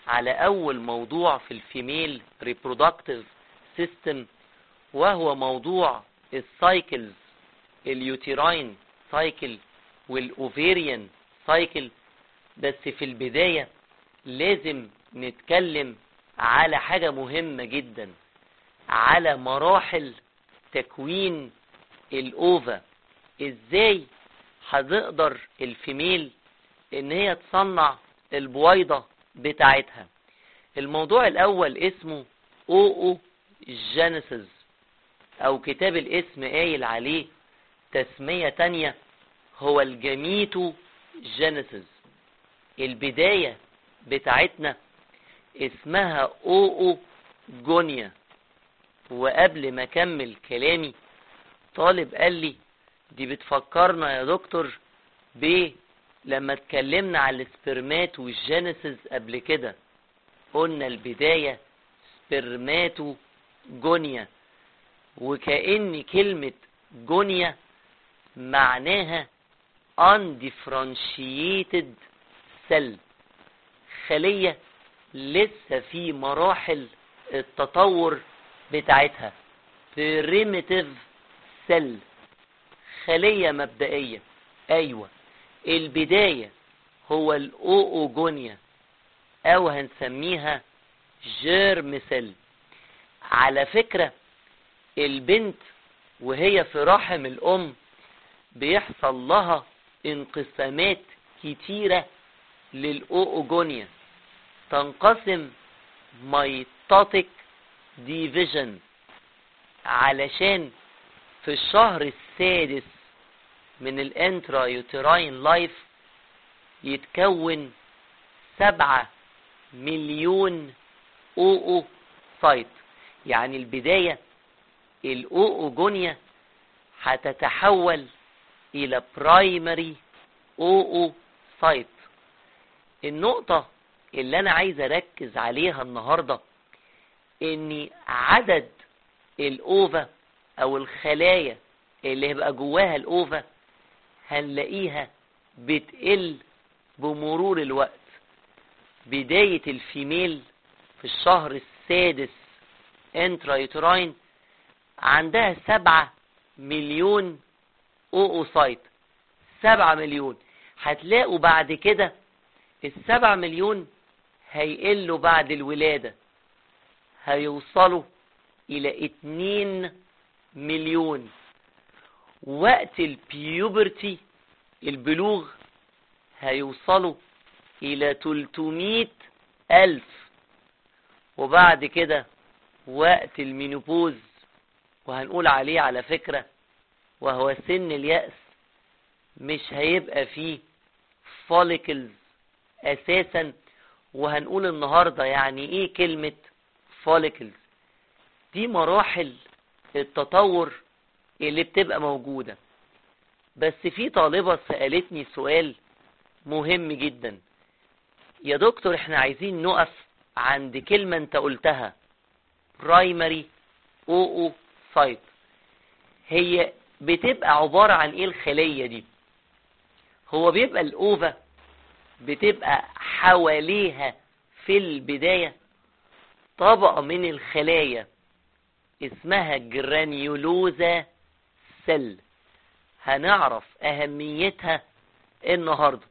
على اول موضوع في الفيميل reproductive system وهو موضوع السايكلز اليوتيراين سايكل والاوفيريان سايكل بس في البداية لازم نتكلم على حاجة مهمة جدا على مراحل تكوين الاوفا ازاي هتقدر الفيميل ان هي تصنع البويضة بتاعتها الموضوع الاول اسمه او جينيسيس او كتاب الاسم قايل عليه تسمية تانية هو الجميتو جينيسيس البداية بتاعتنا اسمها او جونيا وقبل ما اكمل كلامي طالب قال لي دي بتفكرنا يا دكتور ب لما اتكلمنا على السبرمات والجينيسيس قبل كده قلنا البداية سبرماتو جونيا وكأن كلمة جونيا معناها undifferentiated cell خلية لسه في مراحل التطور بتاعتها primitive cell خلية مبدئية ايوه البداية هو الاوجونيا او هنسميها جيرم سيل على فكرة البنت وهي في رحم الام بيحصل لها انقسامات كتيرة للاوجونيا تنقسم ميتوتيك ديفيجن علشان في الشهر السادس من الانترا يوتراين لايف يتكون سبعة مليون او سايت يعني البداية الاوجونيا هتتحول الى برايمري او سايت النقطة اللي انا عايز اركز عليها النهاردة ان عدد الاوفا او الخلايا اللي هيبقى جواها الاوفا هنلاقيها بتقل بمرور الوقت بداية الفيميل في الشهر السادس انترايتراين عندها سبعة مليون اوسايت سبعة مليون هتلاقوا بعد كده السبعة مليون هيقلوا بعد الولادة هيوصلوا الى اتنين مليون وقت البيوبرتي البلوغ هيوصلوا الى 300 الف وبعد كده وقت المينوبوز وهنقول عليه على فكرة وهو سن اليأس مش هيبقى فيه فوليكلز اساسا وهنقول النهاردة يعني ايه كلمة فوليكلز دي مراحل التطور اللي بتبقى موجودة بس في طالبة سألتني سؤال مهم جدا يا دكتور احنا عايزين نقف عند كلمة انت قلتها برايمري او سايت هي بتبقى عبارة عن ايه الخلية دي هو بيبقى الاوفا بتبقى حواليها في البداية طبقة من الخلايا اسمها جرانيولوزا سيل هنعرف اهميتها النهاردة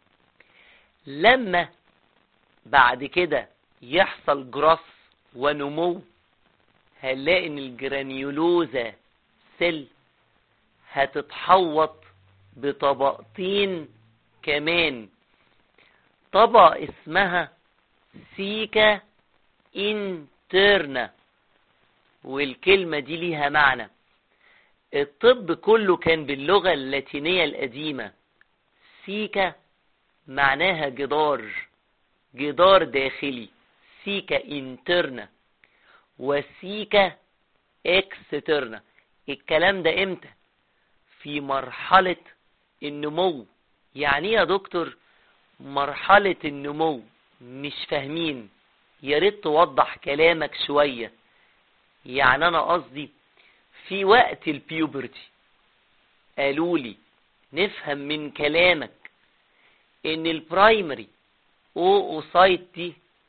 لما بعد كده يحصل جراس ونمو هنلاقي ان الجرانيولوزا سيل هتتحوط بطبقتين كمان طبقة اسمها سيكا انترنا والكلمة دي ليها معنى الطب كله كان باللغة اللاتينية القديمة سيكا معناها جدار جدار داخلي سيكا انترنا وسيكا اكسترنا الكلام ده امتى في مرحلة النمو يعني يا دكتور مرحلة النمو مش فاهمين يا ريت توضح كلامك شوية يعني انا قصدي في وقت البيوبرتي قالوا لي نفهم من كلامك ان البرايمري او سايت دي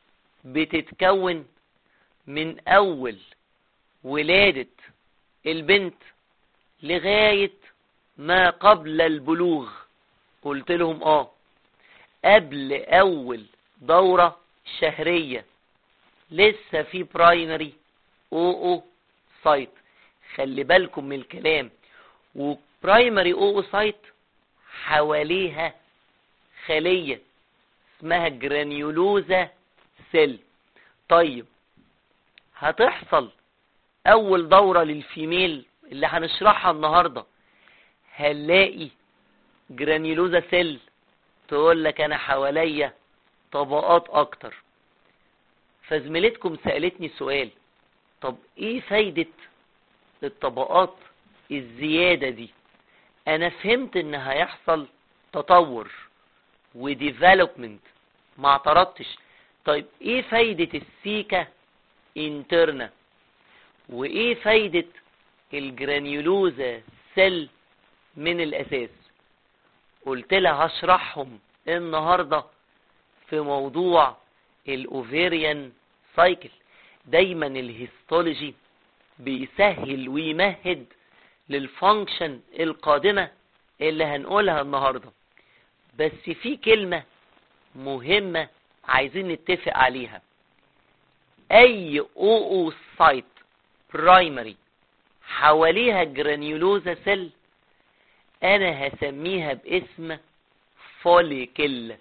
بتتكون من اول ولادة البنت لغاية ما قبل البلوغ قلت لهم اه قبل اول دورة شهرية لسه في برايمري او او سايت خلي بالكم من الكلام وبرايمري او او سايت حواليها خلية اسمها جرانيولوزا سيل طيب هتحصل اول دورة للفيميل اللي هنشرحها النهاردة هنلاقي جرانيولوزا سيل تقول لك انا حواليا طبقات اكتر فزميلتكم سألتني سؤال طب ايه فايدة الطبقات الزيادة دي انا فهمت ان هيحصل تطور وديفلوبمنت ما اعترضتش طيب ايه فايدة السيكا انترنا وايه فايدة الجرانيولوزا سيل من الاساس قلت لها هشرحهم النهاردة في موضوع الاوفيريان سايكل دايما الهيستولوجي بيسهل ويمهد للفانكشن القادمة اللي هنقولها النهاردة بس في كلمة مهمة عايزين نتفق عليها اي او او سايت برايمري حواليها جرانيولوزا سيل انا هسميها باسم فوليكل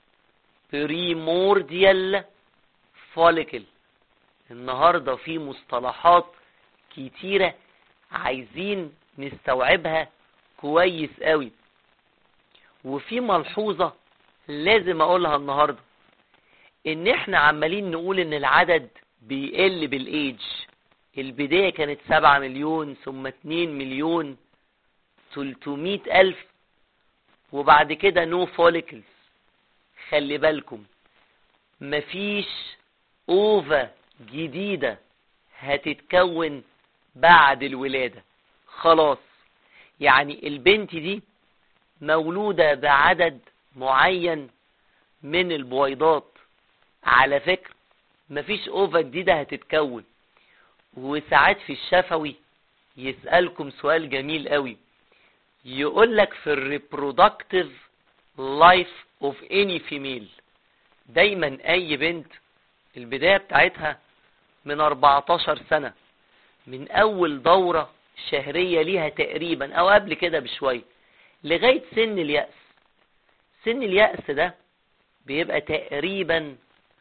بريمورديال فوليكل النهاردة في مصطلحات كتيرة عايزين نستوعبها كويس قوي وفي ملحوظة لازم اقولها النهاردة ان احنا عمالين نقول ان العدد بيقل بالايج البداية كانت سبعة مليون ثم اتنين مليون تلتمية الف وبعد كده نو فوليكلز خلي بالكم مفيش اوفا جديدة هتتكون بعد الولادة خلاص يعني البنت دي مولودة بعدد معين من البويضات على فكرة مفيش اوفا جديدة هتتكون وساعات في الشفوي يسألكم سؤال جميل قوي يقول لك في الريبرودكتيف لايف اوف اني فيميل دايما اي بنت البداية بتاعتها من 14 سنة من اول دورة شهرية ليها تقريبا او قبل كده بشوية لغاية سن اليأس سن اليأس ده بيبقى تقريبا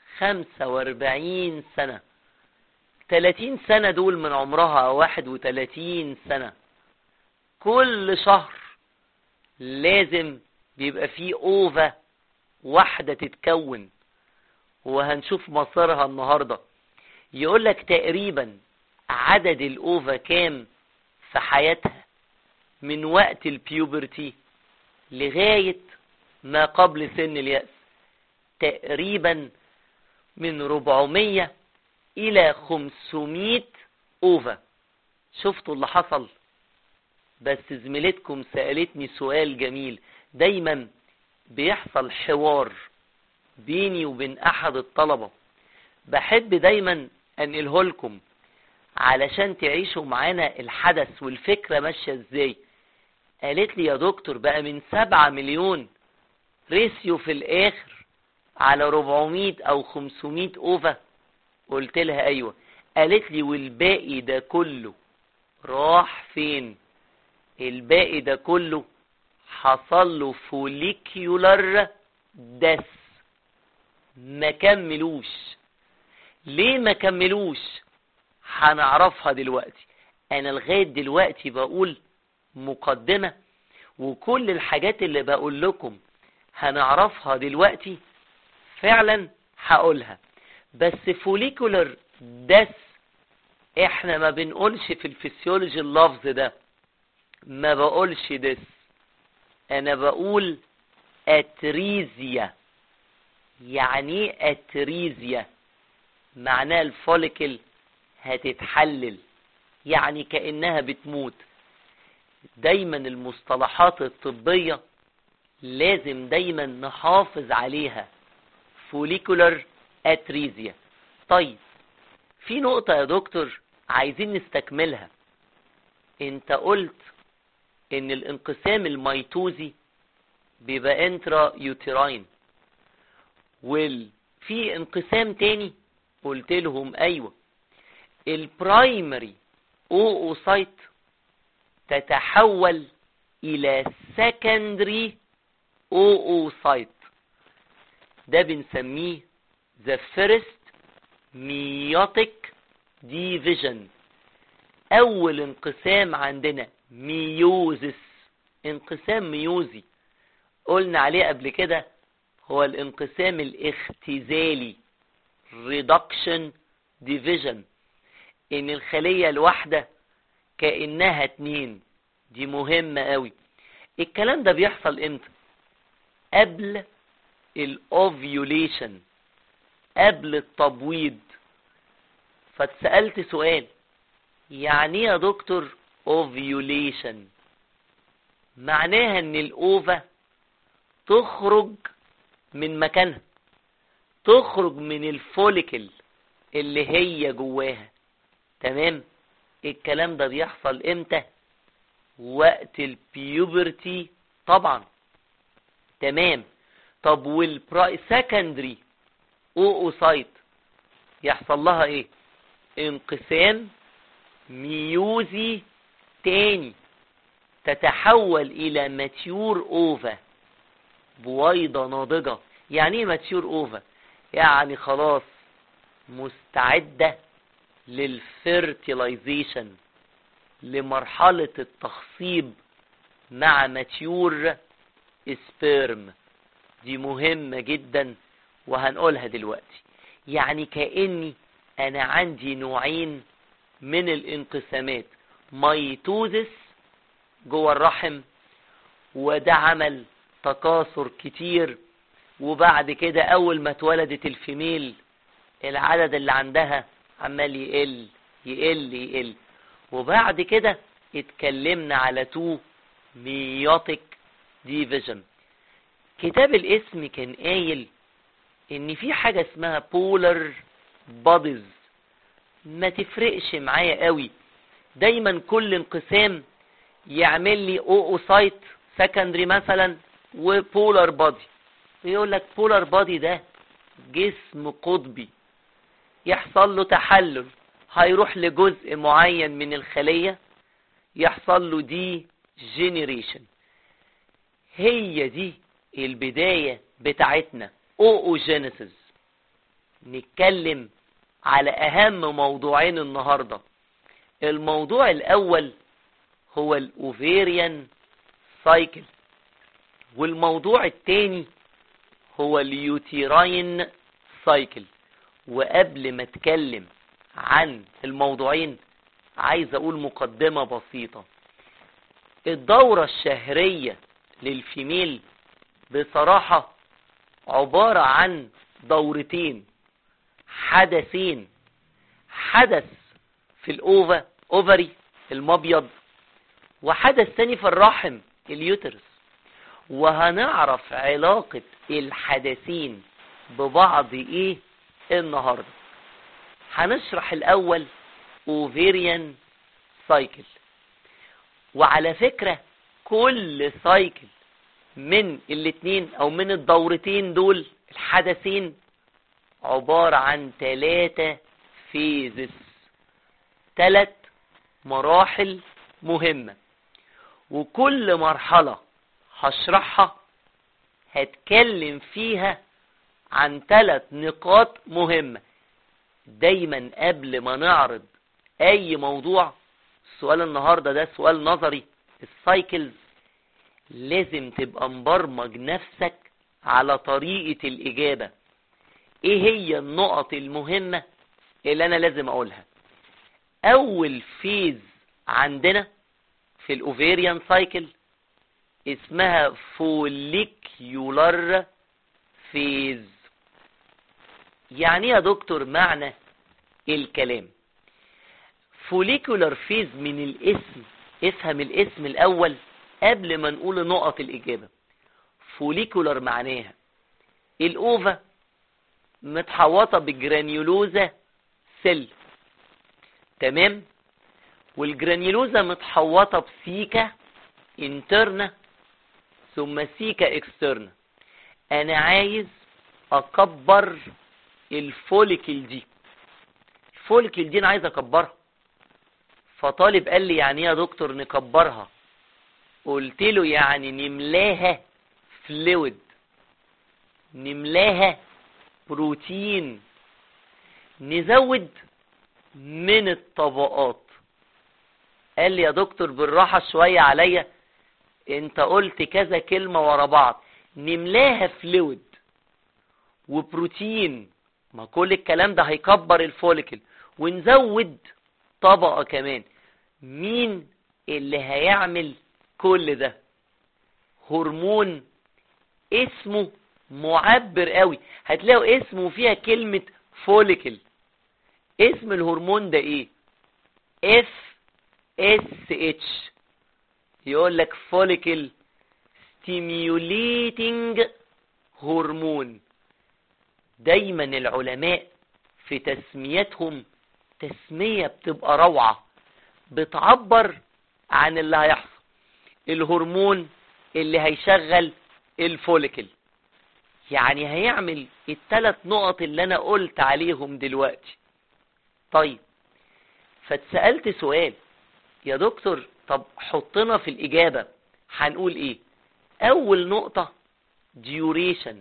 45 سنة 30 سنة دول من عمرها او 31 سنة كل شهر لازم بيبقى فيه اوفا واحدة تتكون وهنشوف مصيرها النهاردة يقول لك تقريبا عدد الاوفا كام في حياتها من وقت البيوبرتي لغاية ما قبل سن اليأس تقريبا من 400 الى 500 اوفا شفتوا اللي حصل بس زميلتكم سألتني سؤال جميل دايما بيحصل حوار بيني وبين احد الطلبة بحب دايما انقله لكم علشان تعيشوا معانا الحدث والفكرة ماشية ازاي قالت لي يا دكتور بقى من سبعة مليون ريسيو في الاخر على 400 او 500 اوفا قلت لها ايوه قالت لي والباقي ده كله راح فين الباقي ده كله حصل له فوليكيولر دس ما كملوش ليه ما كملوش هنعرفها دلوقتي انا لغايه دلوقتي بقول مقدمه وكل الحاجات اللي بقول لكم هنعرفها دلوقتي فعلا هقولها بس فوليكولر دس احنا ما بنقولش في الفسيولوجي اللفظ ده ما بقولش دس انا بقول اتريزيا يعني ايه اتريزيا معناه الفوليكل هتتحلل يعني كأنها بتموت دايما المصطلحات الطبية لازم دايما نحافظ عليها فوليكولر اتريزيا طيب في نقطة يا دكتور عايزين نستكملها انت قلت ان الانقسام الميتوزي بيبقى انترا يوتراين وفي انقسام تاني قلت لهم ايوه البرايمري اوسايت تتحول الى سكندري اوسايت ده بنسميه the first meiotic division اول انقسام عندنا ميوزس انقسام ميوزي قلنا عليه قبل كده هو الانقسام الاختزالي reduction division ان الخلية الواحدة كأنها اتنين دي مهمة قوي الكلام ده بيحصل امتى قبل الاوفيوليشن قبل التبويض فاتسألت سؤال يعني ايه يا دكتور اوفيوليشن معناها ان الاوفا تخرج من مكانها تخرج من الفوليكل اللي هي جواها تمام الكلام ده بيحصل امتى وقت البيوبرتي طبعا تمام طب والبراي سكندري اوسايت يحصل لها ايه انقسام ميوزي تاني تتحول الى ماتيور اوفا بويضة ناضجة يعني ايه ماتيور اوفا يعني خلاص مستعدة للفيرتيلايزيشن لمرحلة التخصيب مع ماتيور سبيرم دي مهمة جدا وهنقولها دلوقتي يعني كأني انا عندي نوعين من الانقسامات ميتوزس جوه الرحم وده عمل تكاثر كتير وبعد كده اول ما اتولدت الفيميل العدد اللي عندها عمال يقل يقل يقل وبعد كده اتكلمنا على تو ميوتيك ديفيجن كتاب الاسم كان قايل ان في حاجة اسمها بولر بوديز ما تفرقش معايا قوي دايما كل انقسام يعمل لي اوسايت سكندري مثلا وبولر بودي يقول لك بولر بودي ده جسم قطبي يحصل له تحلل هيروح لجزء معين من الخلية يحصل له دي جينيريشن هي دي البداية بتاعتنا اوجينيسيس نتكلم على اهم موضوعين النهاردة الموضوع الاول هو الاوفيريان سايكل والموضوع التاني هو اليوتيراين سايكل وقبل ما اتكلم عن الموضوعين عايز اقول مقدمة بسيطة الدورة الشهرية للفيميل بصراحة عبارة عن دورتين حدثين حدث في الاوفا اوفري المبيض وحدث تاني في الرحم اليوترس وهنعرف علاقة الحدثين ببعض ايه النهاردة هنشرح الاول اوفيريان سايكل وعلى فكرة كل سايكل من الاتنين او من الدورتين دول الحدثين عبارة عن تلاتة فيزس تلات مراحل مهمة وكل مرحلة هشرحها هتكلم فيها عن ثلاث نقاط مهمة دايما قبل ما نعرض اي موضوع سؤال النهاردة ده سؤال نظري السايكلز لازم تبقى مبرمج نفسك على طريقة الاجابة ايه هي النقط المهمة اللي انا لازم اقولها اول فيز عندنا في الاوفيريان سايكل اسمها فوليكيولار فيز يعني يا دكتور معنى الكلام فوليكولار فيز من الاسم افهم الاسم الاول قبل ما نقول نقط الاجابة فوليكولار معناها الاوفا متحوطة بجرانيولوزا سيل تمام والجرانيولوزا متحوطة بسيكا انترنا ثم سيكا اكسترنا انا عايز اكبر الفوليكل دي الفوليكل دي انا عايز اكبرها فطالب قال لي يعني ايه يا دكتور نكبرها قلت له يعني نملاها فلويد نملاها بروتين نزود من الطبقات قال لي يا دكتور بالراحة شوية عليا انت قلت كذا كلمة ورا بعض نملاها فلويد وبروتين ما كل الكلام ده هيكبر الفوليكل ونزود طبقة كمان مين اللي هيعمل كل ده هرمون اسمه معبر قوي هتلاقوا اسمه فيها كلمة فوليكل اسم الهرمون ده ايه اف اس اتش يقول لك فوليكل ستيميوليتنج هرمون دايما العلماء في تسميتهم تسمية بتبقى روعة بتعبر عن اللي هيحصل الهرمون اللي هيشغل الفوليكل يعني هيعمل الثلاث نقط اللي انا قلت عليهم دلوقتي طيب فاتسألت سؤال يا دكتور طب حطنا في الإجابة هنقول إيه أول نقطة duration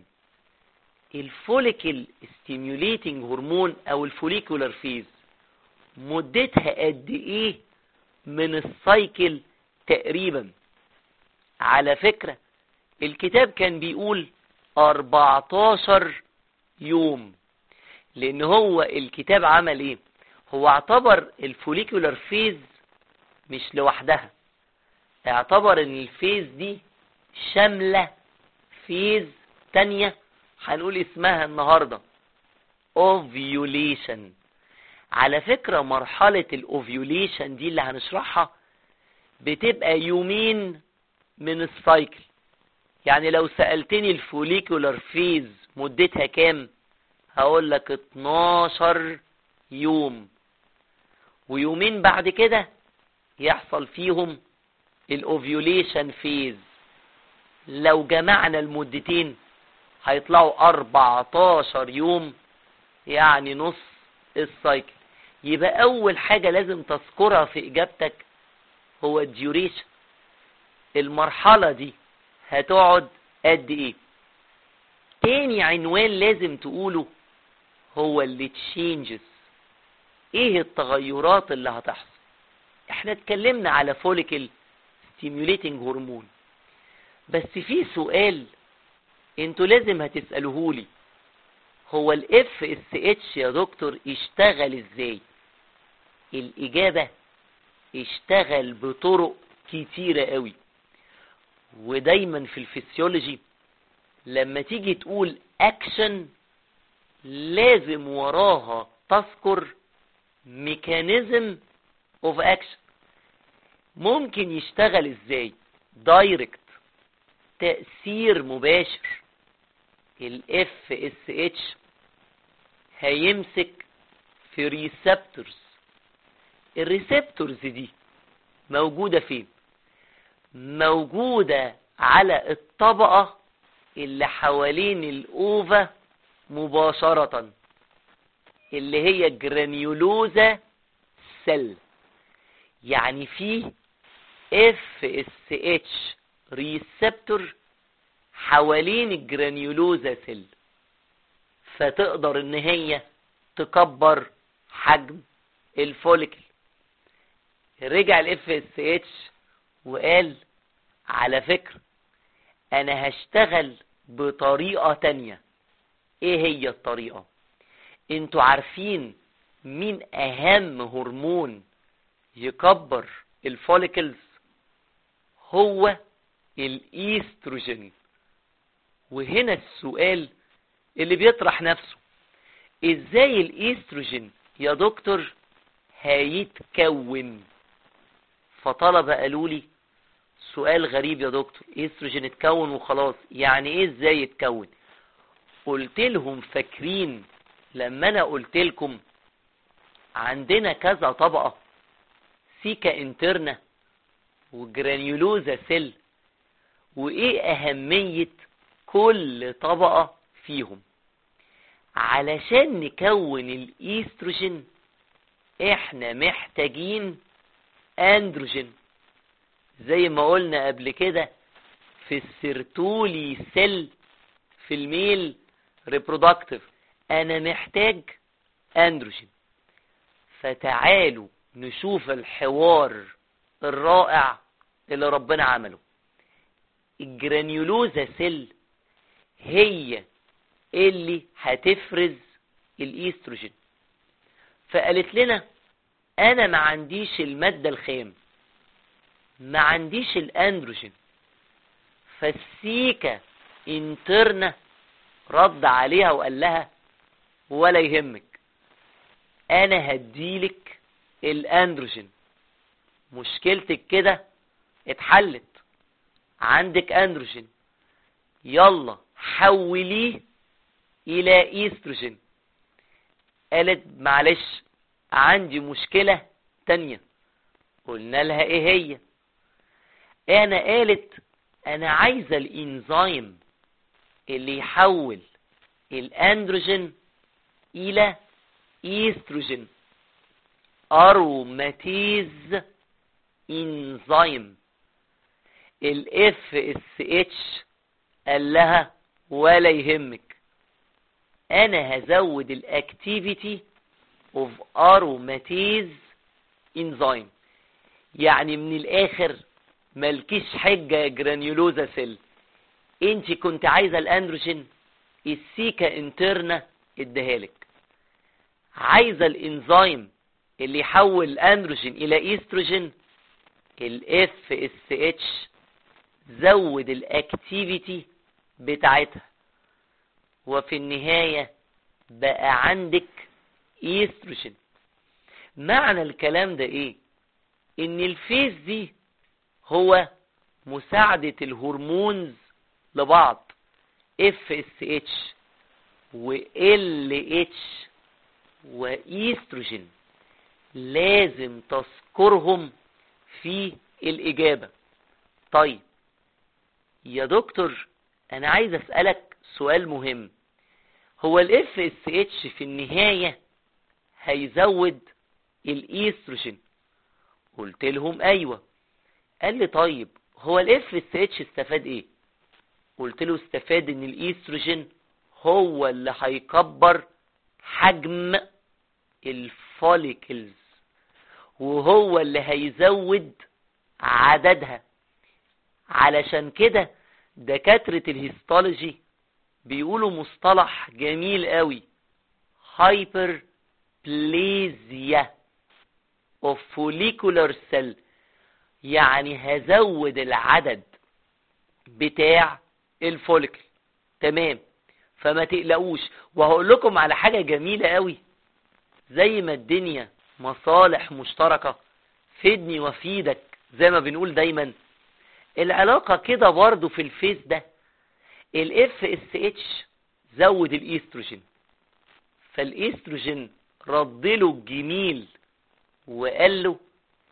الفوليكل ستيميوليتنج هرمون أو الفوليكولار فيز مدتها قد إيه من السايكل تقريبا على فكرة الكتاب كان بيقول 14 يوم لان هو الكتاب عمل ايه هو اعتبر الفوليكولار فيز مش لوحدها اعتبر ان الفيز دي شاملة فيز تانية هنقول اسمها النهاردة ovulation على فكرة مرحلة الاوفيوليشن دي اللي هنشرحها بتبقى يومين من السايكل يعني لو سألتني الفوليكولار فيز مدتها كام هقول لك 12 يوم ويومين بعد كده يحصل فيهم الاوفيوليشن فيز لو جمعنا المدتين هيطلعوا 14 يوم يعني نص السايكل يبقى اول حاجة لازم تذكرها في اجابتك هو الديوريشن المرحلة دي هتقعد قد ايه تاني عنوان لازم تقوله هو اللي تشينجز ايه التغيرات اللي هتحصل احنا اتكلمنا على فوليكل ستيميوليتنج هرمون بس في سؤال انتوا لازم هتسألوهولي هو الاف اس اتش يا دكتور اشتغل ازاي الاجابة اشتغل بطرق كتيرة قوي ودايما في الفسيولوجي لما تيجي تقول اكشن لازم وراها تذكر ميكانيزم اوف اكشن ممكن يشتغل ازاي دايركت تأثير مباشر الاف اس اتش هيمسك في ريسبتورز الريسبتورز دي موجودة فين موجودة على الطبقة اللي حوالين الأوفا مباشرة اللي هي جرانيولوزا سيل يعني في اف اس اتش ريسبتور حوالين الجرانيولوزا سيل فتقدر ان هي تكبر حجم الفوليكل رجع الاف اس اتش وقال على فكرة انا هشتغل بطريقة تانية ايه هي الطريقة انتوا عارفين مين اهم هرمون يكبر الفوليكلز هو الايستروجين وهنا السؤال اللي بيطرح نفسه ازاي الايستروجين يا دكتور هيتكون فطلبة قالوا لي سؤال غريب يا دكتور ايستروجين اتكون وخلاص يعني ايه ازاي يتكون قلت لهم فاكرين لما انا قلت لكم عندنا كذا طبقة سيكا انترنا وجرانيولوزا سيل وايه اهمية كل طبقة فيهم علشان نكون الايستروجين احنا محتاجين اندروجين زي ما قلنا قبل كده في السيرتولي سيل في الميل ريبرودكتيف انا محتاج اندروجين فتعالوا نشوف الحوار الرائع اللي ربنا عمله الجرانيولوزا سيل هي اللي هتفرز الايستروجين فقالت لنا انا ما عنديش المادة الخام ما عنديش الاندروجين فالسيكا انترنا رد عليها وقال لها ولا يهمك انا هديلك الاندروجين مشكلتك كده اتحلت عندك اندروجين يلا حوليه الى ايستروجين قالت معلش عندي مشكلة تانية قلنا لها ايه هي انا قالت انا عايزة الانزيم اللي يحول الاندروجين الى ايستروجين اروماتيز انزيم الاف اس اتش قال لها ولا يهمك انا هزود الاكتيفيتي اوف اروماتيز انزيم يعني من الاخر ملكيش حجة يا جرانيولوزا سيل انت كنت عايزة الاندروجين السيكا انترنا اديهالك عايزة الانزيم اللي يحول الاندروجين الى ايستروجين الاف اس اتش زود الاكتيفيتي بتاعتها وفي النهاية بقى عندك ايستروجين معنى الكلام ده ايه ان الفيز دي هو مساعدة الهرمونز لبعض اف اس اتش و ال اتش وايستروجين لازم تذكرهم في الاجابة طيب يا دكتور انا عايز اسألك سؤال مهم هو الاف اس اتش في النهاية هيزود الايستروجين قلت لهم ايوه قال لي طيب هو الاف اس اتش استفاد ايه قلت له استفاد ان الايستروجين هو اللي هيكبر حجم الفوليكلز وهو اللي هيزود عددها علشان كده دكاترة الهيستولوجي بيقولوا مصطلح جميل قوي هايبر بليزيا of follicular cell يعني هزود العدد بتاع الفوليكل تمام فما تقلقوش وهقول لكم على حاجة جميلة قوي زي ما الدنيا مصالح مشتركة فيدني وفيدك زي ما بنقول دايما العلاقة كده برضو في الفيس ده الاف اس اتش زود الايستروجين فالايستروجين ردله الجميل وقال له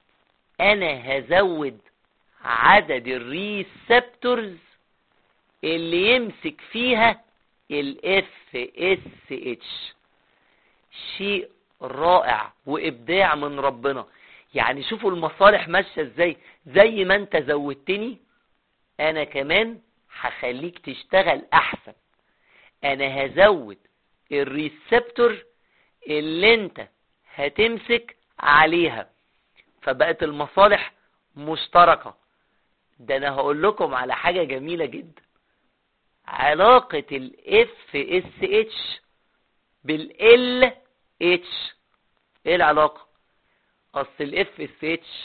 انا هزود عدد الريسبتورز اللي يمسك فيها الاف اس اتش شيء رائع وابداع من ربنا يعني شوفوا المصالح ماشيه ازاي زي ما انت زودتني انا كمان هخليك تشتغل احسن انا هزود الريسبتور اللي انت هتمسك عليها فبقت المصالح مشتركة ده انا هقول لكم على حاجة جميلة جدا علاقة ال FSH بال LH ايه العلاقة اصل ال FSH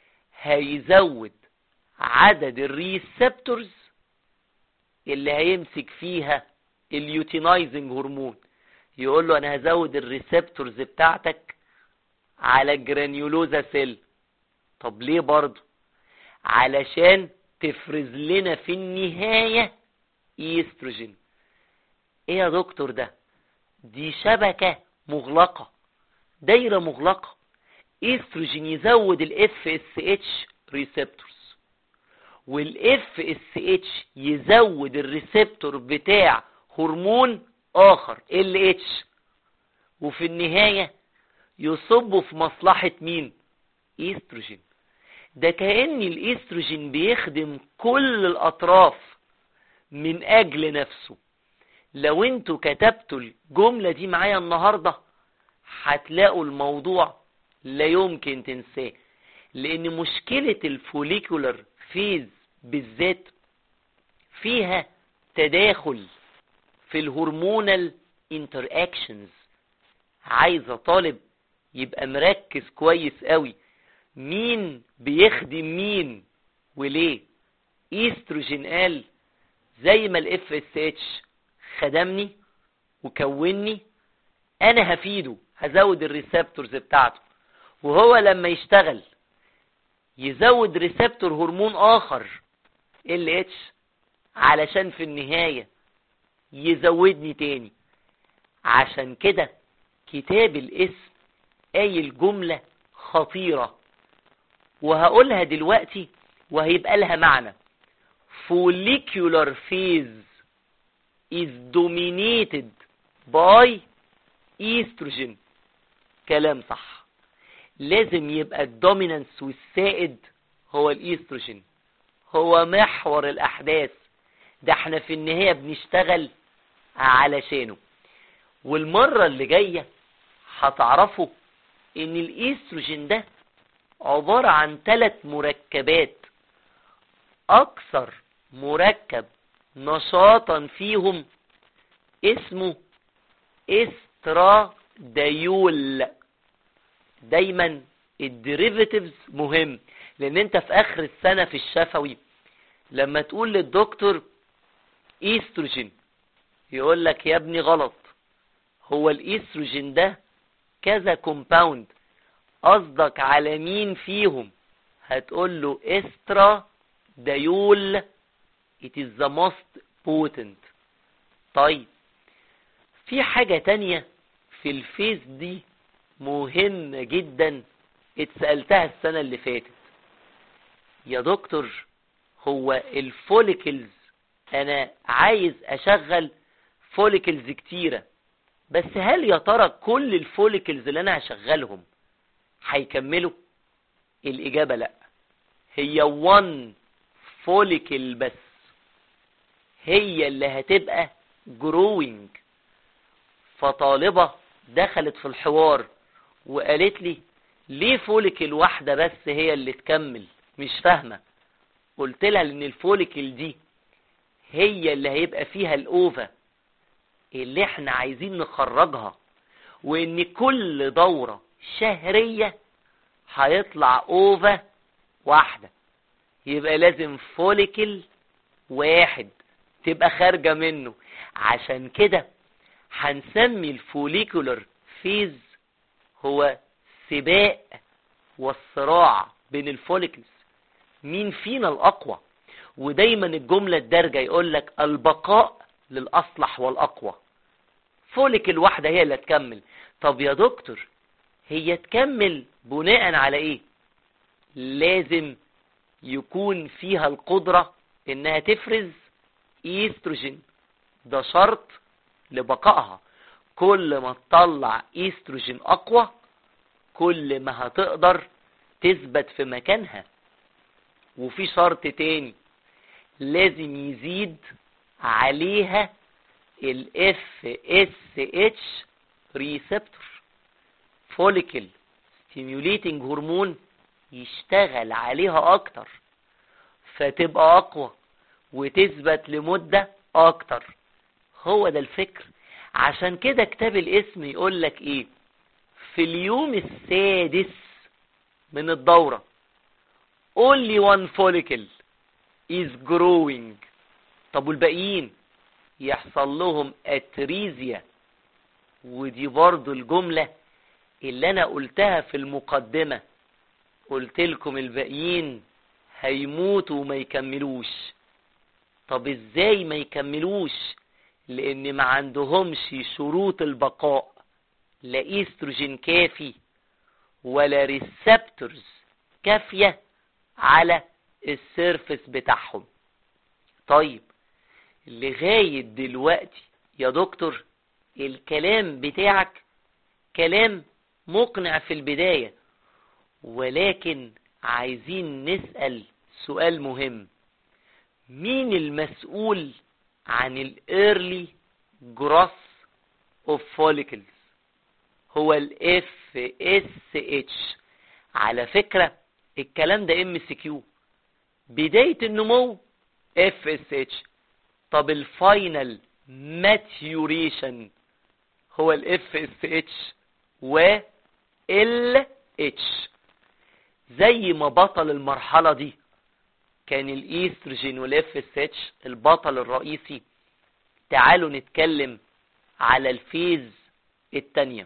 هيزود عدد الريسبتورز اللي هيمسك فيها اليوتينايزنج هرمون يقول له انا هزود الريسبتورز بتاعتك على الجرانيولوزا سيل طب ليه برضه علشان تفرز لنا في النهاية ايستروجين ايه يا دكتور ده دي شبكة مغلقة دايرة مغلقة استروجين يزود الاف اس اتش ريسبتورز والاف اس اتش يزود الريسبتور بتاع هرمون اخر ال اتش وفي النهاية يصبوا في مصلحة مين استروجين ده كأن الاستروجين بيخدم كل الاطراف من اجل نفسه لو انتوا كتبتوا الجملة دي معايا النهاردة هتلاقوا الموضوع لا يمكن تنساه لان مشكلة الفوليكولر فيز بالذات فيها تداخل في الهرمونال انتر اكشنز عايزة طالب يبقى مركز كويس قوي مين بيخدم مين وليه ايستروجين قال زي ما الاف اس اتش خدمني وكوني انا هفيده هزود الريسبتورز بتاعته وهو لما يشتغل يزود ريسبتور هرمون اخر ال اتش علشان في النهاية يزودني تاني عشان كده كتاب الاسم قايل جملة خطيرة وهقولها دلوقتي وهيبقى لها معنى follicular phase is dominated by estrogen كلام صح لازم يبقى الدومينانس والسائد هو الايستروجين هو محور الاحداث ده احنا في النهاية بنشتغل علشانه والمرة اللي جاية هتعرفوا ان الايستروجين ده عبارة عن ثلاث مركبات اكثر مركب نشاطا فيهم اسمه استراديول دايما الديريفيتيفز مهم لان انت في اخر السنة في الشفوي لما تقول للدكتور ايستروجين يقول لك يا ابني غلط هو الايستروجين ده كذا كومباوند قصدك على مين فيهم هتقول له استرا دايول it is the most potent طيب في حاجة تانية في الفيز دي مهمة جدا اتسألتها السنة اللي فاتت يا دكتور هو الفوليكلز انا عايز اشغل فوليكلز كتيرة بس هل يا ترى كل الفوليكلز اللي انا هشغلهم هيكملوا الاجابة لا هي one فوليكل بس هي اللي هتبقى جروينج فطالبة دخلت في الحوار وقالت لي ليه فوليكل واحدة بس هي اللي تكمل مش فاهمة قلت لها لان الفوليكل دي هي اللي هيبقى فيها الاوفا اللي احنا عايزين نخرجها وان كل دورة شهرية هيطلع اوفا واحدة يبقى لازم فوليكل واحد تبقى خارجة منه عشان كده هنسمي الفوليكولر فيز هو سباق والصراع بين الفوليكلز مين فينا الاقوى ودايما الجملة الدارجة يقول لك البقاء للاصلح والاقوى فوليكل واحدة هي اللي تكمل طب يا دكتور هي تكمل بناء على ايه لازم يكون فيها القدرة انها تفرز ايستروجين ده شرط لبقائها كل ما تطلع ايستروجين اقوى كل ما هتقدر تثبت في مكانها وفي شرط تاني لازم يزيد عليها ال FSH receptor follicle stimulating هرمون يشتغل عليها اكتر فتبقى اقوى وتثبت لمدة اكتر هو ده الفكر عشان كده كتاب الاسم يقول لك ايه في اليوم السادس من الدورة only one follicle is growing طب والباقيين يحصل لهم اتريزيا ودي برضو الجملة اللي انا قلتها في المقدمة قلت لكم الباقيين هيموتوا وما يكملوش طب ازاي ما يكملوش لان ما عندهمش شروط البقاء لا ايستروجين كافي ولا ريسبتورز كافية على السيرفس بتاعهم طيب لغاية دلوقتي يا دكتور الكلام بتاعك كلام مقنع في البداية ولكن عايزين نسأل سؤال مهم مين المسؤول عن الايرلي جروث اوف فوليكلز هو الاف اس اتش على فكرة الكلام ده ام سي كيو بداية النمو اف اس اتش طب الفاينل ماتيوريشن هو الاف اس اتش و ال اتش زي ما بطل المرحلة دي كان الايستروجين والاف اس اتش البطل الرئيسي تعالوا نتكلم على الفيز التانية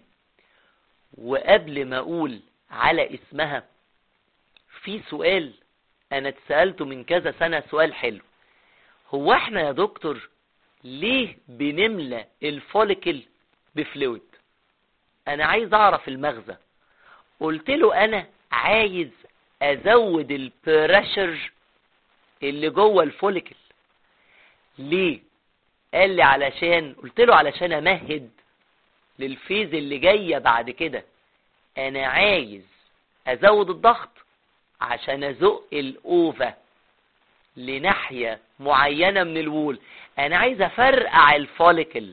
وقبل ما اقول على اسمها في سؤال انا اتسألته من كذا سنة سؤال حلو هو احنا يا دكتور ليه بنملى الفوليكل بفلويد انا عايز اعرف المغزى قلت له انا عايز ازود البريشر اللي جوه الفوليكل ليه قال لي علشان قلت له علشان امهد للفيز اللي جاية بعد كده انا عايز ازود الضغط عشان ازق الاوفا لناحية معينة من الوول انا عايز افرقع الفوليكل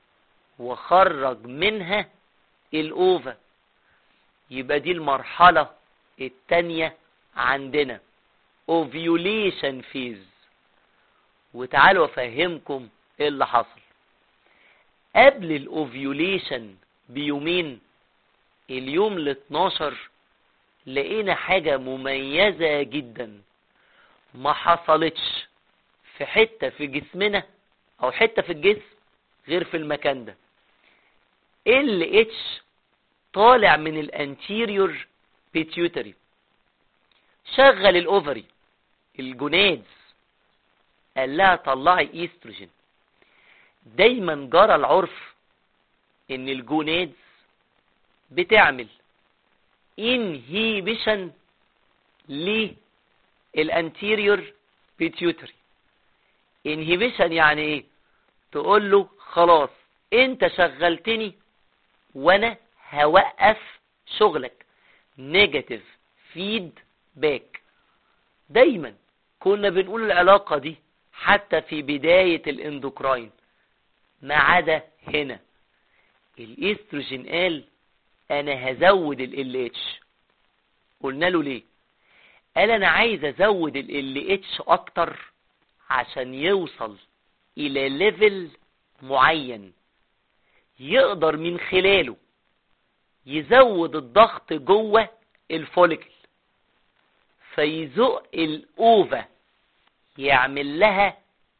واخرج منها الاوفا يبقى دي المرحلة التانية عندنا ovulation phase وتعالوا افهمكم ايه اللي حصل قبل الاوفيوليشن بيومين اليوم ال 12 لقينا حاجة مميزة جدا ما حصلتش في حتة في جسمنا او حتة في الجسم غير في المكان ده ال اتش طالع من الانتيريور بيتيوتري شغل الاوفري الجونادز قال لها طلعي ايستروجين دايما جرى العرف ان الجونادز بتعمل انهيبيشن للانتيريور بيتيوتري انهيبيشن يعني ايه تقول له خلاص انت شغلتني وانا هوقف شغلك نيجاتيف فيد باك دايما كنا بنقول العلاقة دي حتى في بداية الاندوكراين ما عدا هنا الاستروجين قال انا هزود ال اتش قلنا له ليه قال انا عايز ازود ال اتش اكتر عشان يوصل الى ليفل معين يقدر من خلاله يزود الضغط جوه الفوليكل فيزق الاوفا يعمل لها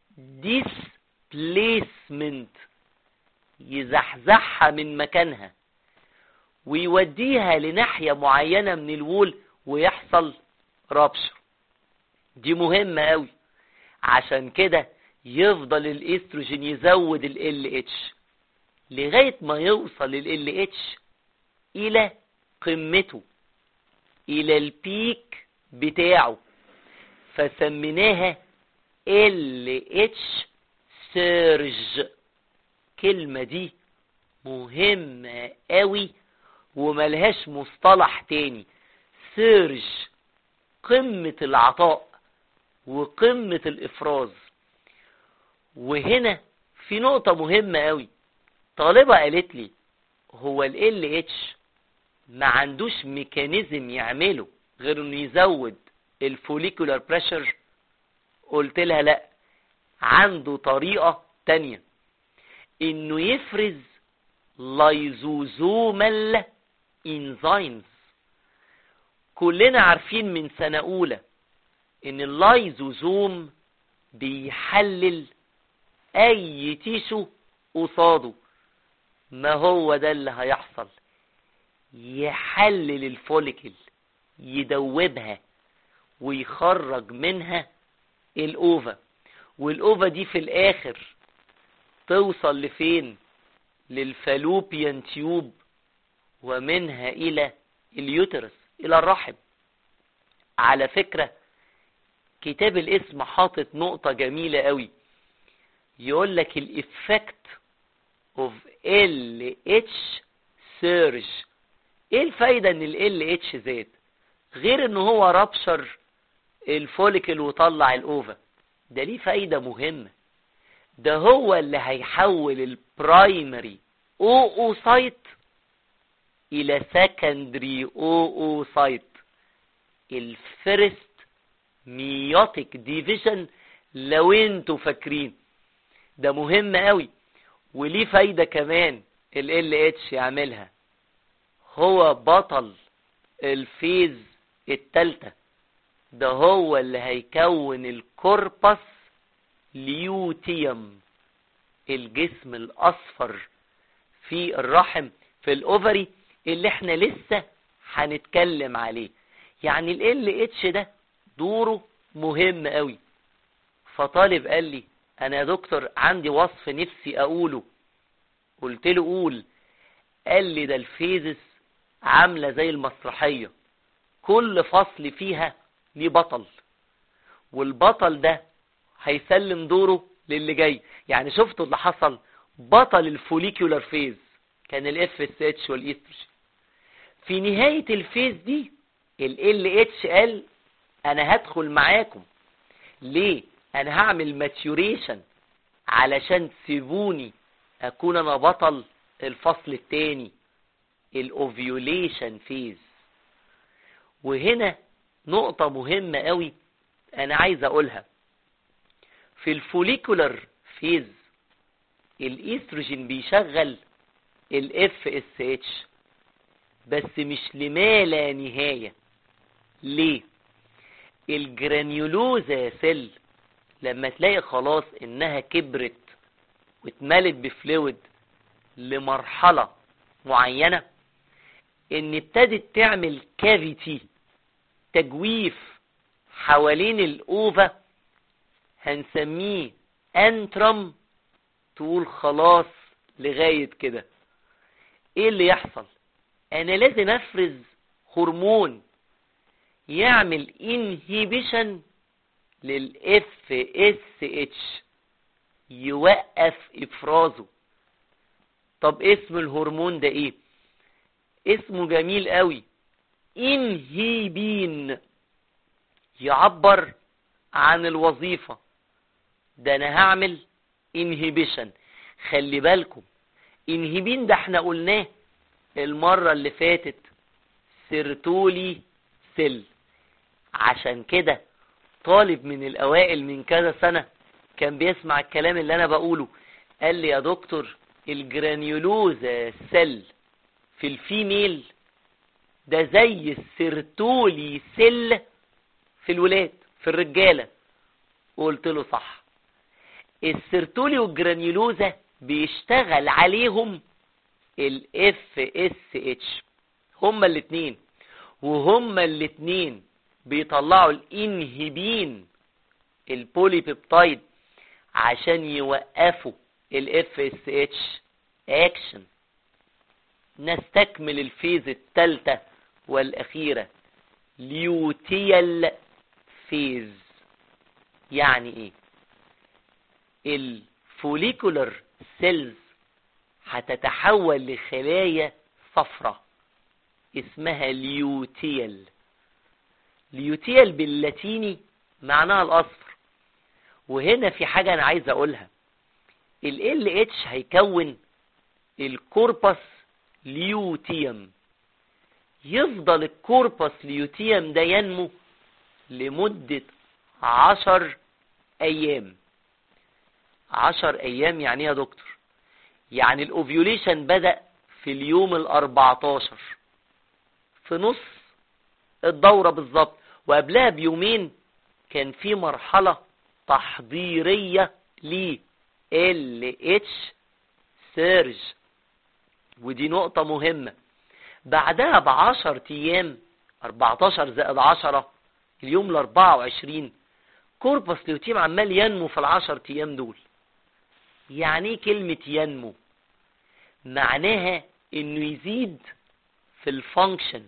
ديسبليسمنت يزحزحها من مكانها ويوديها لناحية معينة من الوول ويحصل رابشر دي مهمة قوي عشان كده يفضل الاستروجين يزود ال اتش لغاية ما يوصل ال اتش الى قمته الى البيك بتاعه فسميناها ال اتش سيرج كلمة دي مهمة قوي وملهاش مصطلح تاني سيرج قمة العطاء وقمة الافراز وهنا في نقطة مهمة قوي طالبة قالت لي هو ال اتش ما عندوش ميكانيزم يعمله غير انه يزود الفوليكولار بريشر قلت لها لا عنده طريقة تانية انه يفرز لايزوزومال انزيمز كلنا عارفين من سنة اولى ان اللايزوزوم بيحلل اي تيشو قصاده ما هو ده اللي هيحصل يحلل الفوليكل يدوبها ويخرج منها الاوفا والاوفا دي في الاخر توصل لفين للفالوبيان تيوب ومنها الى اليوترس الى الرحم على فكرة كتاب الاسم حاطط نقطة جميلة قوي يقول لك الافكت of LH surge ايه الفايدة ان ال LH زاد غير ان هو رابشر الفوليكل وطلع الاوفا ده ليه فايدة مهمة ده هو اللي هيحول البرايمري او او سايت الى سكندري او او سايت الفيرست ميوتيك ديفيجن لو انتوا فاكرين ده مهم قوي وليه فايدة كمان ال ال اتش يعملها هو بطل الفيز التالتة ده هو اللي هيكون الكوربس ليوتيوم الجسم الاصفر في الرحم في الاوفري اللي احنا لسه هنتكلم عليه يعني ال اتش ده دوره مهم قوي فطالب قال لي انا يا دكتور عندي وصف نفسي اقوله قلت له قول قال لي ده الفيزس عامله زي المسرحيه كل فصل فيها ليه بطل والبطل ده هيسلم دوره للي جاي يعني شفتوا اللي حصل بطل الفوليكولار فيز كان الاف اس اتش والايستروجين في نهاية الفيز دي ال ال اتش قال انا هدخل معاكم ليه انا هعمل ماتيوريشن علشان تسيبوني اكون انا بطل الفصل التاني الاوفيوليشن فيز وهنا نقطة مهمة قوي انا عايز اقولها في الفوليكولر فيز الايستروجين بيشغل الاف اس اتش بس مش لما لا نهاية ليه الجرانيولوزا سيل لما تلاقي خلاص انها كبرت واتملت بفلويد لمرحلة معينة ان ابتدت تعمل كافيتي تجويف حوالين الاوفا هنسميه انترم تقول خلاص لغاية كده ايه اللي يحصل انا لازم افرز هرمون يعمل انهيبيشن للاف اس اتش يوقف افرازه طب اسم الهرمون ده ايه اسمه جميل قوي انهيبين يعبر عن الوظيفة ده انا هعمل انهيبيشن خلي بالكم انهيبين ده احنا قلناه المرة اللي فاتت سيرتولي سيل عشان كده طالب من الاوائل من كذا سنة كان بيسمع الكلام اللي انا بقوله قال لي يا دكتور الجرانيولوزا سيل في الفيميل ده زي السيرتولي سيل في الولاد في الرجالة قلت له صح السيرتولي والجرانيولوزا بيشتغل عليهم الاف اس اتش هما الاتنين وهما الاتنين بيطلعوا الانهبين البولي بيبتايد عشان يوقفوا الاف اس اتش اكشن نستكمل الفيز الثالثة والاخيرة ليوتيال فيز يعني ايه الفوليكولر سيلز هتتحول لخلايا صفرة اسمها ليوتيل ليوتيل باللاتيني معناها الاصفر وهنا في حاجة انا عايز اقولها ال اتش هيكون الكوربس ليوتيوم يفضل الكوربس ليوتيوم ده ينمو لمدة عشر ايام عشر ايام يعني يا دكتور يعني الاوفيوليشن بدأ في اليوم الاربعتاشر في نص الدورة بالظبط وقبلها بيومين كان في مرحلة تحضيرية ل ال اتش سيرج ودي نقطة مهمة بعدها بعشر ايام 14 زائد 10 اليوم ال 24 كوربس ليوتيم عمال ينمو في العشر ايام دول يعني ايه كلمة ينمو معناها انه يزيد في الفانكشن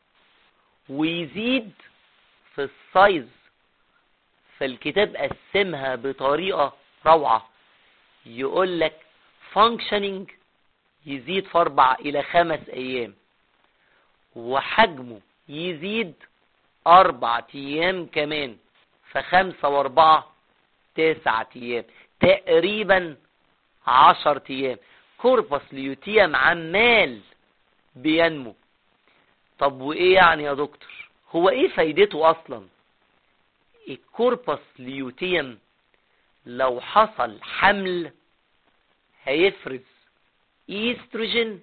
ويزيد في السايز فالكتاب قسمها بطريقة روعة يقول لك functioning يزيد في اربع الى خمس ايام وحجمه يزيد اربع ايام كمان فخمسة واربعة تسعة ايام تقريبا عشر ايام كوربس ليوتيم عمال بينمو طب وايه يعني يا دكتور هو ايه فايدته اصلا الكوربس ليوتيم لو حصل حمل هيفرز ايستروجين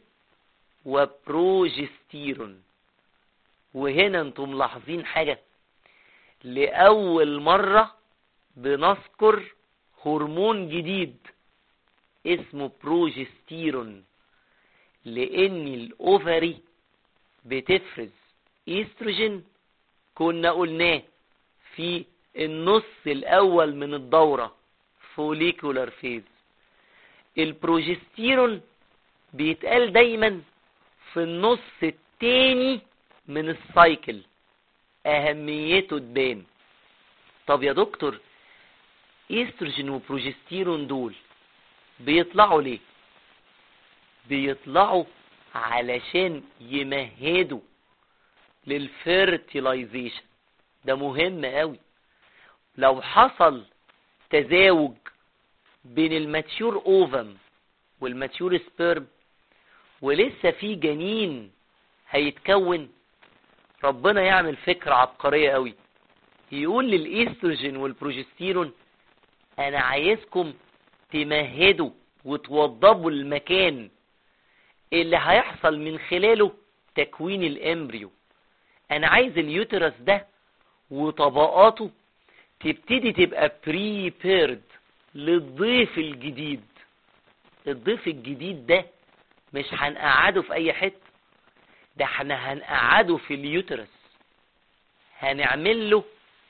وبروجستيرون وهنا انتم ملاحظين حاجة لأول مرة بنذكر هرمون جديد اسمه بروجستيرون لان الاوفري بتفرز ايستروجين كنا قلناه في النص الاول من الدورة فوليكولار فيز البروجستيرون بيتقال دايما في النص التاني من السايكل اهميته تبان طب يا دكتور ايستروجين وبروجستيرون دول بيطلعوا ليه بيطلعوا علشان يمهدوا للفيرتيلايزيشن ده مهم قوي لو حصل تزاوج بين الماتيور اوفم والماتيور سبيرم ولسه في جنين هيتكون ربنا يعمل فكرة عبقرية قوي يقول للايستروجين والبروجستيرون انا عايزكم تمهدوا وتوضبوا المكان اللي هيحصل من خلاله تكوين الامبريو انا عايز اليوترس ده وطبقاته تبتدي تبقى بريبيرد للضيف الجديد الضيف الجديد ده مش هنقعده في اي حته ده احنا هنقعده في اليوترس هنعمل له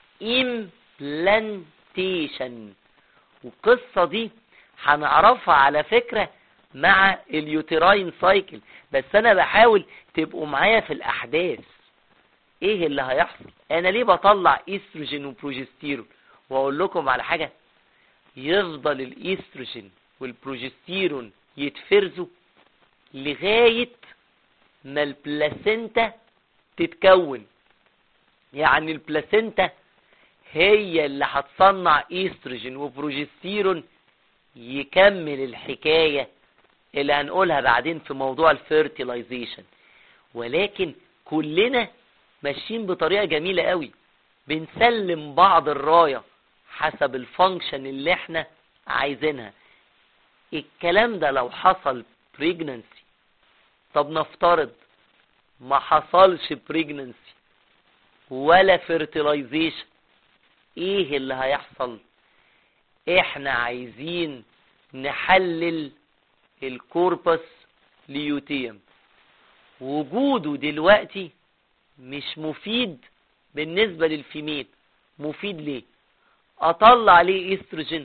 امبلانتيشن والقصة دي هنعرفها على فكرة مع اليوتراين سايكل بس انا بحاول تبقوا معايا في الاحداث ايه اللي هيحصل انا ليه بطلع ايستروجين وبروجستيرون واقول لكم على حاجة يفضل الايستروجين والبروجستيرون يتفرزوا لغاية ما البلاسينتا تتكون يعني البلاسينتا هي اللي هتصنع ايستروجين وبروجستيرون يكمل الحكاية اللي هنقولها بعدين في موضوع الفيرتيلايزيشن ولكن كلنا ماشيين بطريقة جميلة قوي بنسلم بعض الراية حسب الفانكشن اللي احنا عايزينها الكلام ده لو حصل بريجننسي طب نفترض ما حصلش بريجننسي ولا فيرتيلايزيشن ايه اللي هيحصل احنا عايزين نحلل الكوربس ليوتيم وجوده دلوقتي مش مفيد بالنسبة للفيميل مفيد ليه اطلع عليه استروجين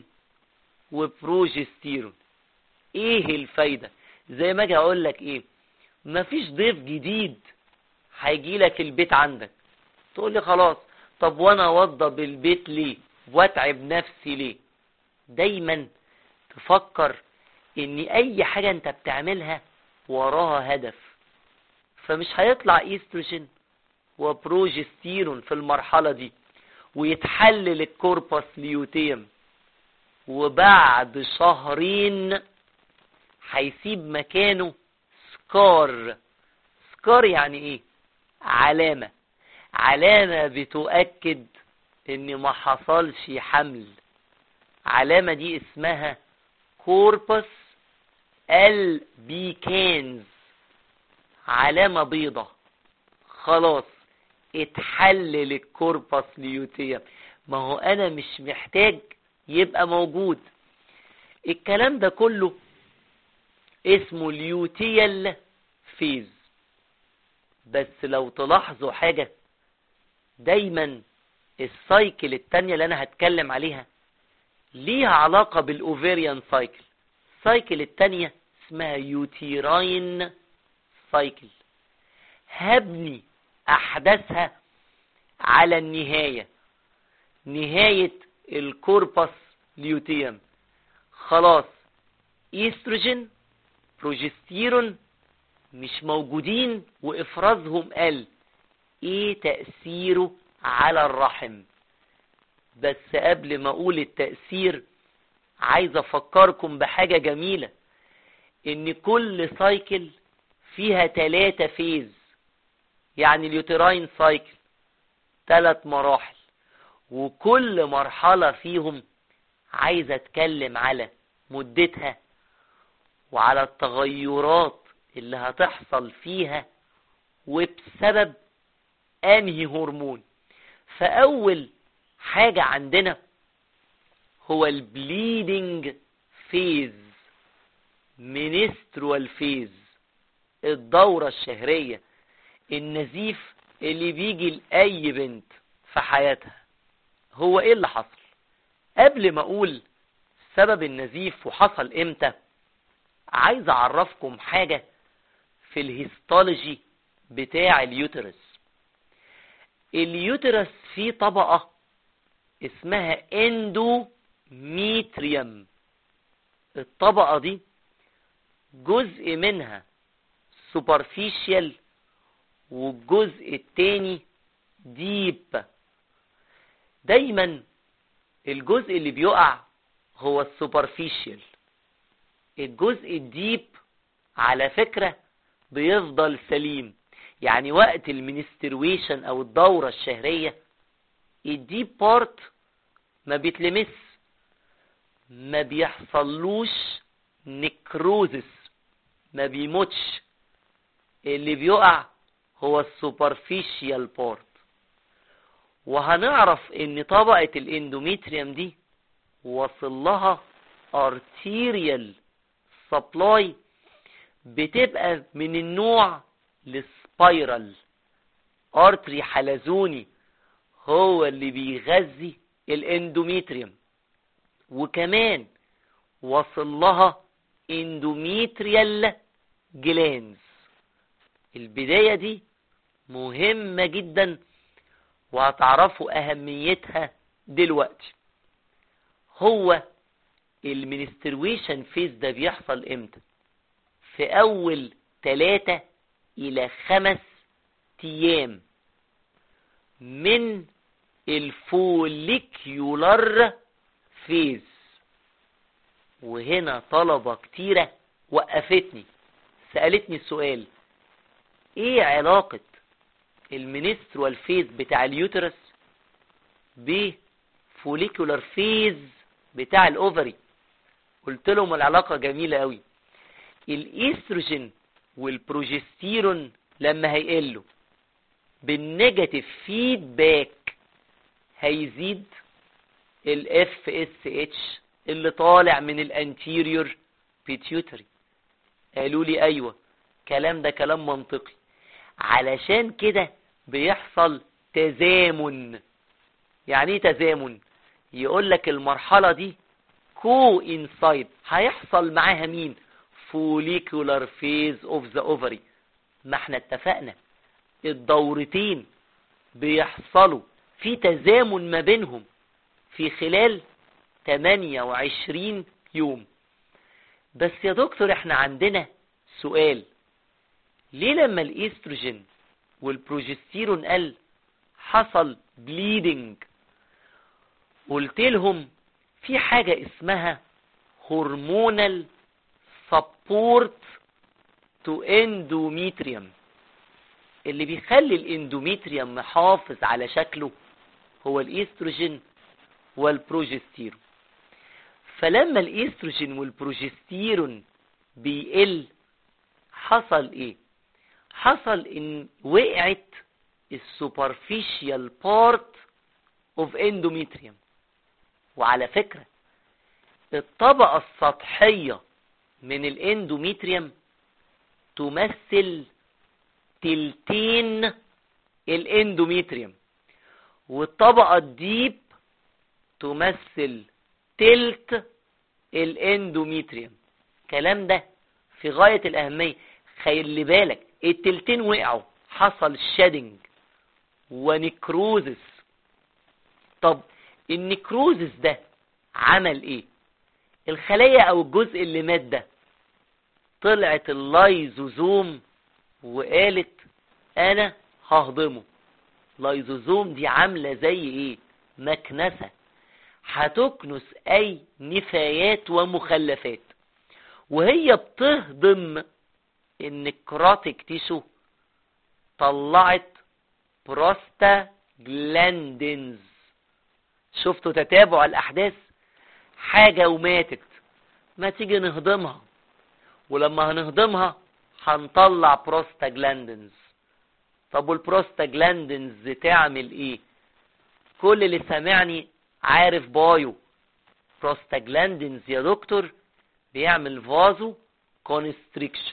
وبروجستيرون ايه الفايدة زي ما اجي اقول لك ايه مفيش ضيف جديد هيجي لك البيت عندك تقول لي خلاص طب وانا اوضب البيت ليه واتعب نفسي ليه دايما تفكر ان اي حاجة انت بتعملها وراها هدف فمش هيطلع ايستروجين وبروجستيرون في المرحلة دي ويتحلل الكوربس ليوتيم وبعد شهرين هيسيب مكانه سكار سكار يعني ايه علامة علامة بتؤكد ان ما حصلش حمل علامة دي اسمها كوربس البيكانز علامة بيضة خلاص اتحلل الكوربس ليوتيم ما هو انا مش محتاج يبقى موجود الكلام ده كله اسمه اليوتيال فيز بس لو تلاحظوا حاجة دايما السايكل التانية اللي انا هتكلم عليها ليها علاقة بالاوفيريان سايكل السايكل التانية اسمها يوتيراين سايكل هبني احداثها على النهاية نهاية الكوربس ليوتيوم خلاص ايستروجين بروجستيرون مش موجودين وافرازهم قل ايه تأثيره على الرحم بس قبل ما اقول التأثير عايز افكركم بحاجة جميلة ان كل سايكل فيها تلاتة فيز يعني اليوتراين سايكل تلات مراحل وكل مرحلة فيهم عايز اتكلم على مدتها وعلى التغيرات اللي هتحصل فيها وبسبب انهي هرمون فاول حاجة عندنا هو البليدنج فيز منسترول فيز الدورة الشهرية النزيف اللي بيجي لأي بنت في حياتها هو ايه اللي حصل قبل ما اقول سبب النزيف وحصل امتى عايز اعرفكم حاجة في الهيستولوجي بتاع اليوترس اليوترس فيه طبقة اسمها اندوميتريوم الطبقة دي جزء منها سوبرفيشال والجزء التاني ديب دايما الجزء اللي بيقع هو السوبرفيشال الجزء الديب على فكرة بيفضل سليم يعني وقت المنسترويشن او الدورة الشهرية الديب بارت ما بيتلمس ما بيحصلوش نكروزس ما بيموتش اللي بيقع هو السوبرفيشيال بارت وهنعرف ان طبقة الاندوميتريوم دي وصل لها ارتيريال سبلاي بتبقى من النوع السبايرال ارتري حلزوني هو اللي بيغذي الاندوميتريوم وكمان وصل لها اندوميتريال جلانز البداية دي مهمة جدا وهتعرفوا اهميتها دلوقتي هو المنسترويشن فيز ده بيحصل امتى في اول تلاتة الى خمس ايام من الفوليكيولار فيز وهنا طلبة كتيرة وقفتني سألتني السؤال ايه علاقة المنسترال فيز بتاع اليوترس بفوليكولار فيز بتاع الاوفري قلت لهم العلاقة جميلة قوي الايستروجين والبروجستيرون لما هيقلوا بالنيجاتيف فيدباك هيزيد الاف اس اتش اللي طالع من الانتيريور بيتيوتري قالوا لي ايوه كلام ده كلام منطقي علشان كده بيحصل تزامن يعني ايه تزامن يقول لك المرحلة دي كو انسايد هيحصل معاها مين فوليكولار فيز اوف ذا اوفري ما احنا اتفقنا الدورتين بيحصلوا في تزامن ما بينهم في خلال 28 يوم بس يا دكتور احنا عندنا سؤال ليه لما الايستروجين والبروجستيرون قل حصل بليدنج قلت لهم في حاجة اسمها هرمونال سبورت تو اندوميتريوم اللي بيخلي الاندوميتريوم محافظ على شكله هو الايستروجين والبروجستيرون فلما الايستروجين والبروجستيرون بيقل حصل ايه حصل ان وقعت السوبرفيشال بارت اوف اندوميتريوم وعلى فكرة الطبقة السطحية من الاندوميتريوم تمثل تلتين الاندوميتريوم والطبقة الديب تمثل تلت الاندوميتريوم الكلام ده في غاية الأهمية خلي بالك التلتين وقعوا حصل شادنج ونكروزس طب النكروزس ده عمل ايه الخلية او الجزء اللي مات ده طلعت اللايزوزوم وقالت انا ههضمه لايزوزوم دي عاملة زي ايه مكنسة هتكنس اي نفايات ومخلفات وهي بتهضم النكراتيك تيشو طلعت بروستا جلاندينز شفتوا تتابع الاحداث حاجة وماتت ما تيجي نهضمها ولما هنهضمها هنطلع بروستاجلاندنز طب والبروستاجلاندنز تعمل ايه كل اللي سامعني عارف بايو بروستاجلاندنز يا دكتور بيعمل فازو كونستريكشن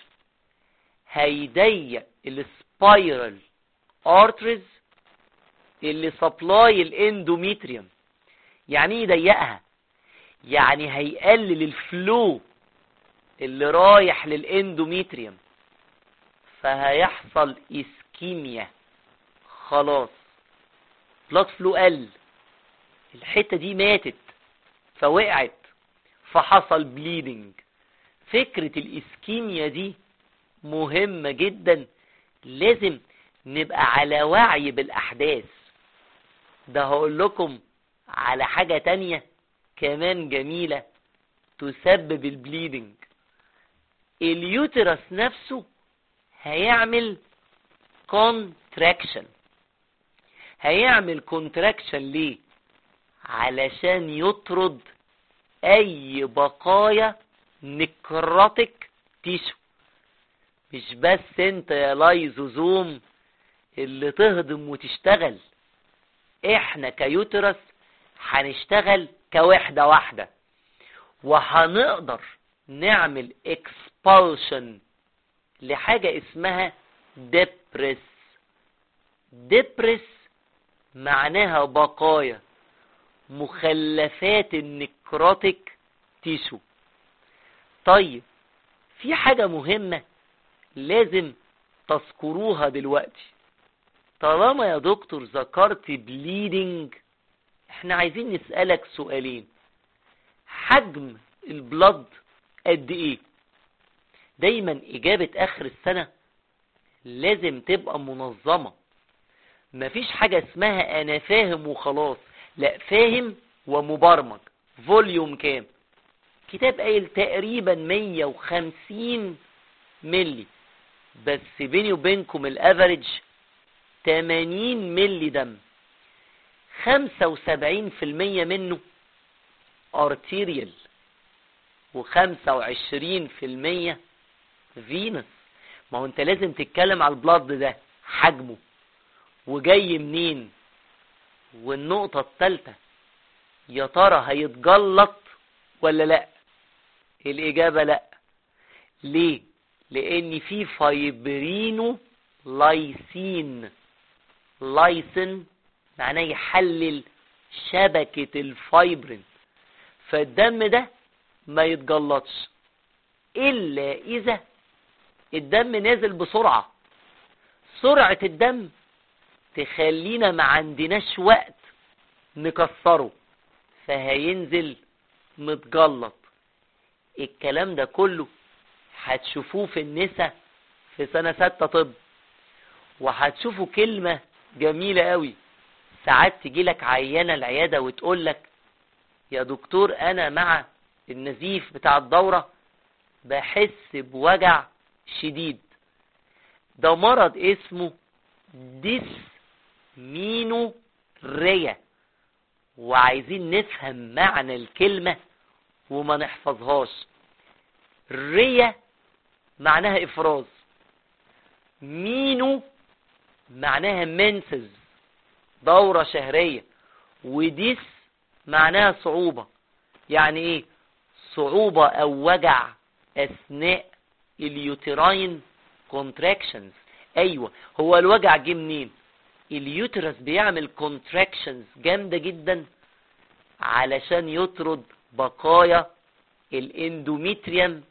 هيضيق السبايرال ارتريز اللي سبلاي الاندوميتريوم يعني ايه يضيقها يعني هيقلل الفلو اللي رايح للاندوميتريوم فهيحصل اسكيميا خلاص بلاد فلو قل الحتة دي ماتت فوقعت فحصل بليدنج فكرة الاسكيميا دي مهمة جدا لازم نبقى على وعي بالاحداث ده هقول لكم على حاجة تانية كمان جميلة تسبب البليدنج اليوترس نفسه هيعمل كونتراكشن هيعمل كونتراكشن ليه علشان يطرد اي بقايا نكراتيك تيشو مش بس انت يا لايزوزوم اللي تهضم وتشتغل احنا كيوترس هنشتغل كوحدة واحدة وهنقدر نعمل اكسبالشن لحاجة اسمها ديبريس ديبريس معناها بقايا مخلفات النكروتيك تيشو طيب في حاجة مهمة لازم تذكروها دلوقتي طالما يا دكتور ذكرت بليدنج احنا عايزين نسألك سؤالين حجم البلد قد ايه دايما اجابة اخر السنة لازم تبقى منظمة مفيش حاجة اسمها انا فاهم وخلاص لا فاهم ومبرمج فوليوم كام كتاب قايل تقريبا 150 ملي بس بيني وبينكم الافريج 80 ملي دم 75% منه ارتيريال و25% فينس ما هو انت لازم تتكلم على البلاد ده حجمه وجاي منين والنقطة الثالثة يا ترى هيتجلط ولا لا الاجابة لا ليه لان في فايبرينو لايسين لايسين معناه يحلل شبكة الفايبرين فالدم ده ما يتجلطش الا اذا الدم نازل بسرعة سرعة الدم تخلينا ما عندناش وقت نكسره فهينزل متجلط الكلام ده كله هتشوفوه في النساء في سنة ستة طب وهتشوفوا كلمة جميلة قوي ساعات تجيلك عيانة العيادة وتقولك يا دكتور انا مع النزيف بتاع الدورة بحس بوجع شديد ده مرض اسمه ديس مينو ريا وعايزين نفهم معنى الكلمة وما نحفظهاش ريا معناها افراز مينو معناها منسز دورة شهرية وديس معناها صعوبة يعني ايه صعوبة او وجع اثناء اليوتراين كونتراكشنز ايوه هو الوجع جه منين اليوترس بيعمل كونتراكشنز جامدة جدا علشان يطرد بقايا الاندوميتريوم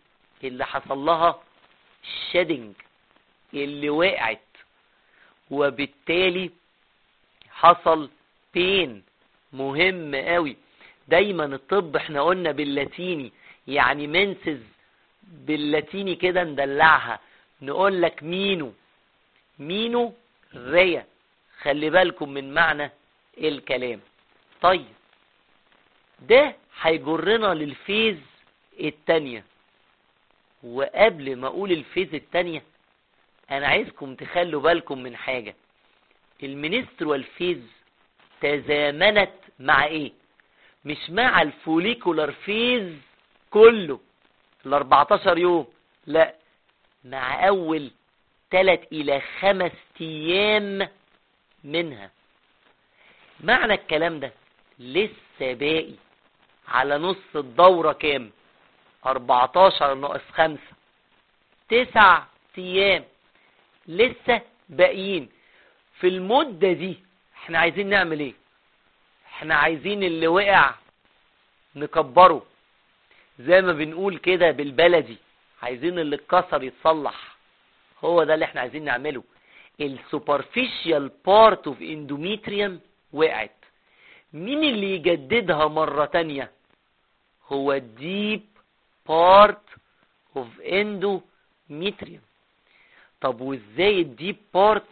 اللي حصل لها شيدنج اللي وقعت وبالتالي حصل بين مهم قوي دايما الطب احنا قلنا باللاتيني يعني منسز باللاتيني كده ندلعها نقول لك مينو مينو ريا خلي بالكم من معنى الكلام طيب ده هيجرنا للفيز التانية وقبل ما اقول الفيز التانية انا عايزكم تخلوا بالكم من حاجة المينسترال فيز تزامنت مع ايه مش مع الفوليكولار فيز كله ال 14 يوم لا مع اول 3 الى 5 ايام منها معنى الكلام ده لسه باقي على نص الدورة كام 14 ناقص 5 9 ايام لسه باقيين في المدة دي احنا عايزين نعمل ايه احنا عايزين اللي وقع نكبره زي ما بنقول كده بالبلدي عايزين اللي اتكسر يتصلح هو ده اللي احنا عايزين نعمله السوبرفيشال بارت اوف اندوميتريوم وقعت مين اللي يجددها مرة تانية هو الديب بارت اوف اندوميتريوم طب وازاي الديب بارت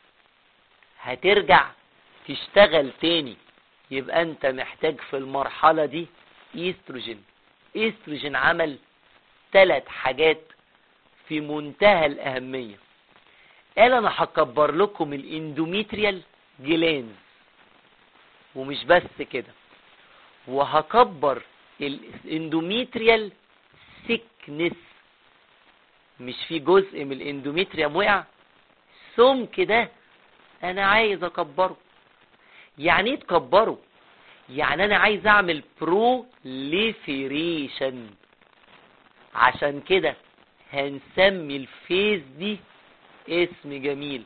هترجع تشتغل تاني يبقى انت محتاج في المرحلة دي ايستروجين ايستروجين عمل ثلاث حاجات في منتهى الاهمية قال انا هكبر لكم الاندوميتريال جلانز ومش بس كده وهكبر الاندوميتريال سيكنس مش في جزء من الاندوميتريوم وقع سمك ده انا عايز اكبره يعني ايه تكبره يعني انا عايز اعمل بروليفيريشن عشان كده هنسمي الفيز دي اسم جميل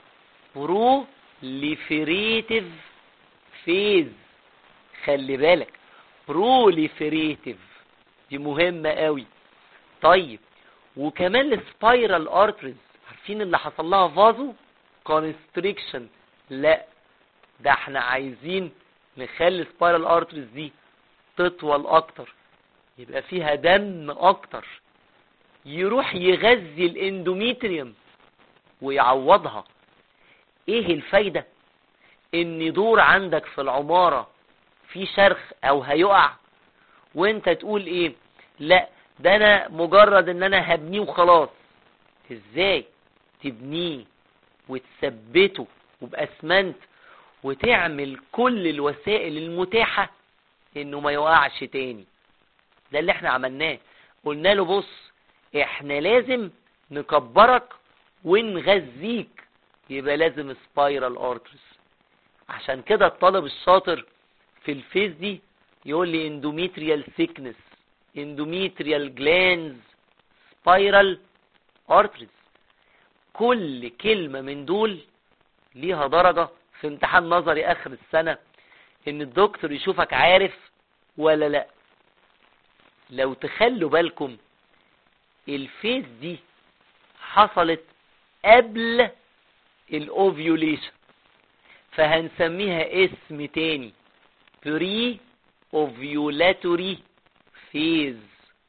بروليفيريتيف فيز خلي بالك بروليفيريتيف دي مهمة قوي طيب وكمان السبايرال ارتريز عارفين اللي حصل لها فازو كونستريكشن لا ده احنا عايزين نخلي السبايرال ارتريز دي تطول اكتر يبقى فيها دم اكتر يروح يغذي الاندوميتريوم ويعوضها ايه الفايدة ان دور عندك في العمارة في شرخ او هيقع وانت تقول ايه لا ده انا مجرد ان انا هبنيه وخلاص ازاي تبنيه وتثبته وباسمنت وتعمل كل الوسائل المتاحة انه ما يقعش تاني ده اللي احنا عملناه قلنا له بص احنا لازم نكبرك ونغذيك يبقى لازم سبايرال ارترز عشان كده الطالب الشاطر في الفيز دي يقول لي اندوميتريال ثيكنس اندوميتريال جلانز سبايرال ارترز كل كلمة من دول ليها درجة في امتحان نظري اخر السنة ان الدكتور يشوفك عارف ولا لا لو تخلوا بالكم الفيز دي حصلت قبل الاوفيوليشن فهنسميها اسم تاني بري اوفيولاتوري فيز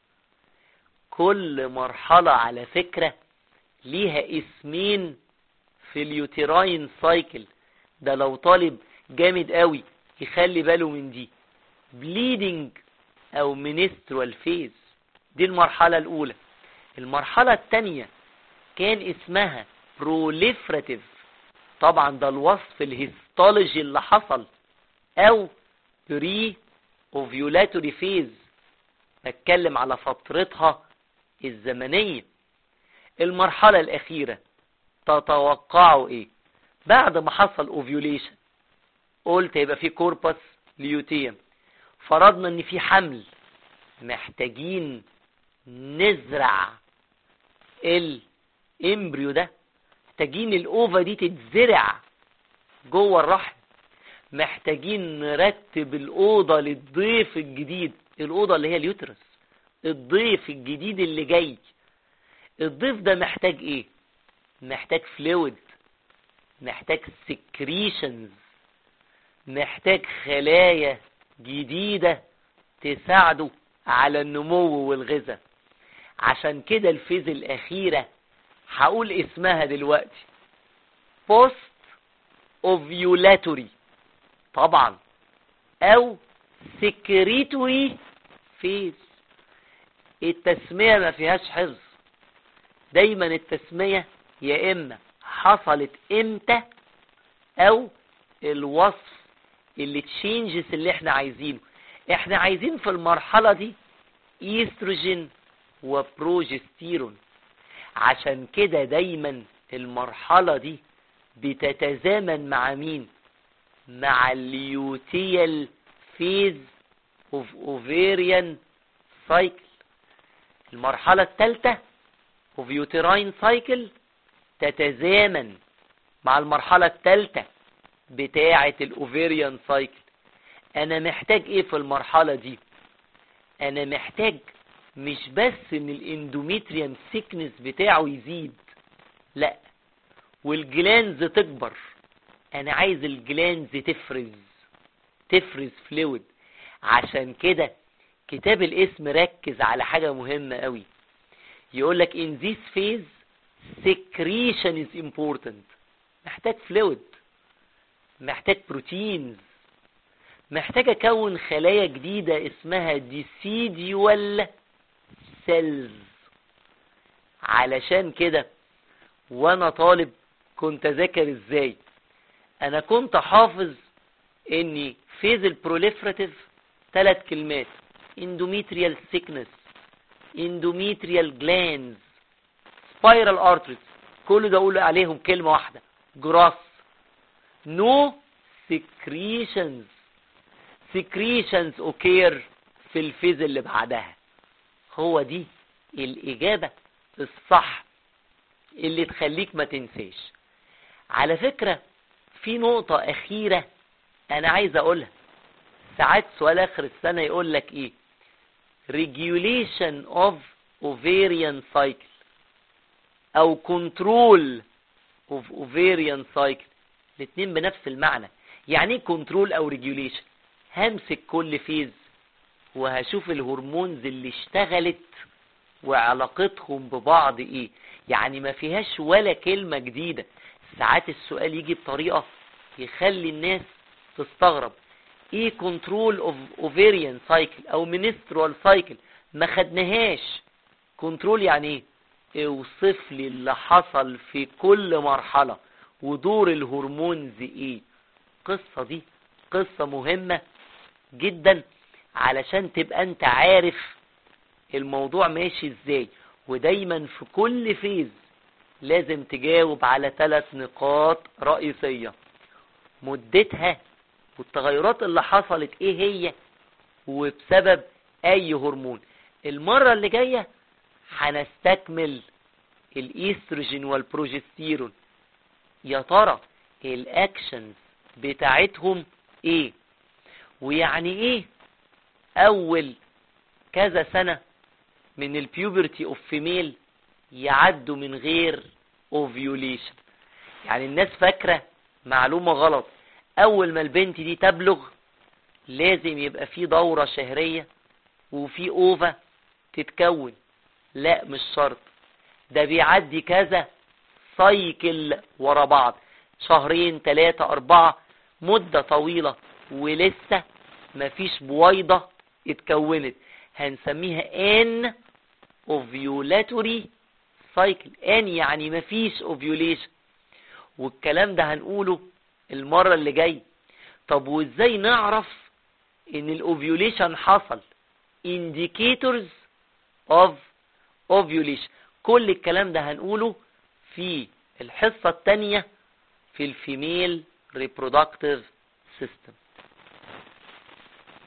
كل مرحلة على فكرة ليها اسمين في اليوتيراين سايكل ده لو طالب جامد قوي يخلي باله من دي بليدنج او منسترال فيز دي المرحلة الاولى المرحلة التانية كان اسمها بروليفراتيف طبعا ده الوصف الهيستولوجي اللي حصل او بري اوفيولاتوري فيز بتكلم على فترتها الزمنية المرحلة الاخيرة تتوقعوا ايه بعد ما حصل اوفيوليشن قلت يبقى في كوربس ليوتيم فرضنا ان في حمل محتاجين نزرع الامبريو ده محتاجين الاوفا دي تتزرع جوه الرحم محتاجين نرتب الاوضه للضيف الجديد الاوضه اللي هي اليوترس الضيف الجديد اللي جاي الضيف ده محتاج ايه محتاج فلويد محتاج سكريشنز محتاج خلايا جديدة تساعده على النمو والغذاء عشان كده الفيز الأخيرة هقول اسمها دلوقتي بوست اوفيولاتوري طبعا او سكريتوري فيز التسمية ما فيهاش حفظ دايما التسمية يا اما حصلت امتى او الوصف اللي تشينجز اللي احنا عايزينه احنا عايزين في المرحلة دي ايستروجين وبروجستيرون عشان كده دايما المرحلة دي بتتزامن مع مين مع اليوتيال فيز اوف اوفيريان سايكل المرحلة الثالثة اوف يوتراين سايكل تتزامن مع المرحلة الثالثة بتاعة الاوفيريان سايكل انا محتاج ايه في المرحلة دي انا محتاج مش بس ان الاندوميتريوم سيكنس بتاعه يزيد لا والجلانز تكبر انا عايز الجلانز تفرز تفرز فلويد عشان كده كتاب الاسم ركز على حاجة مهمة قوي يقولك in this phase secretion is important محتاج فلويد محتاج بروتينز محتاج اكون خلايا جديدة اسمها ديسيديوال سيلز علشان كده وانا طالب كنت اذاكر ازاي انا كنت حافظ اني فيز البروليفراتيف ثلاث كلمات اندوميتريال سيكنس اندوميتريال جلانز سبايرال ارتريز كل ده اقول عليهم كلمة واحدة جراس نو سكريشنز سكريشنز اوكير في الفيز اللي بعدها هو دي الاجابة الصح اللي تخليك ما تنساش على فكرة في نقطة اخيرة انا عايز اقولها ساعات سؤال اخر السنة يقول لك ايه regulation of ovarian cycle او control of ovarian cycle الاتنين بنفس المعنى يعني ايه كنترول او ريجوليشن همسك كل فيز وهشوف الهرمونز اللي اشتغلت وعلاقتهم ببعض ايه يعني ما فيهاش ولا كلمة جديدة ساعات السؤال يجي بطريقة يخلي الناس تستغرب ايه كنترول اوف اوفيريان سايكل او منسترال سايكل ما خدناهاش كنترول يعني ايه اوصف لي اللي حصل في كل مرحلة ودور الهرمونز ايه القصة دي قصة مهمة جدا علشان تبقى انت عارف الموضوع ماشي ازاي ودايما في كل فيز لازم تجاوب على ثلاث نقاط رئيسية مدتها والتغيرات اللي حصلت ايه هي وبسبب اي هرمون المرة اللي جاية هنستكمل الايستروجين والبروجستيرون يا ترى الاكشنز بتاعتهم ايه ويعني ايه اول كذا سنة من البيوبرتي اوف فيميل يعدوا من غير اوفيوليشن يعني الناس فاكرة معلومة غلط اول ما البنت دي تبلغ لازم يبقى في دورة شهرية وفي اوفا تتكون لا مش شرط ده بيعدي كذا سايكل ورا بعض شهرين ثلاثة اربعة مدة طويلة ولسه مفيش بويضة اتكونت هنسميها ان ovulatory cycle ان يعني مفيش ovulation والكلام ده هنقوله المرة اللي جاي طب وازاي نعرف ان الاوفيوليشن حصل indicators of ovulation كل الكلام ده هنقوله في الحصة التانية في الفيميل reproductive system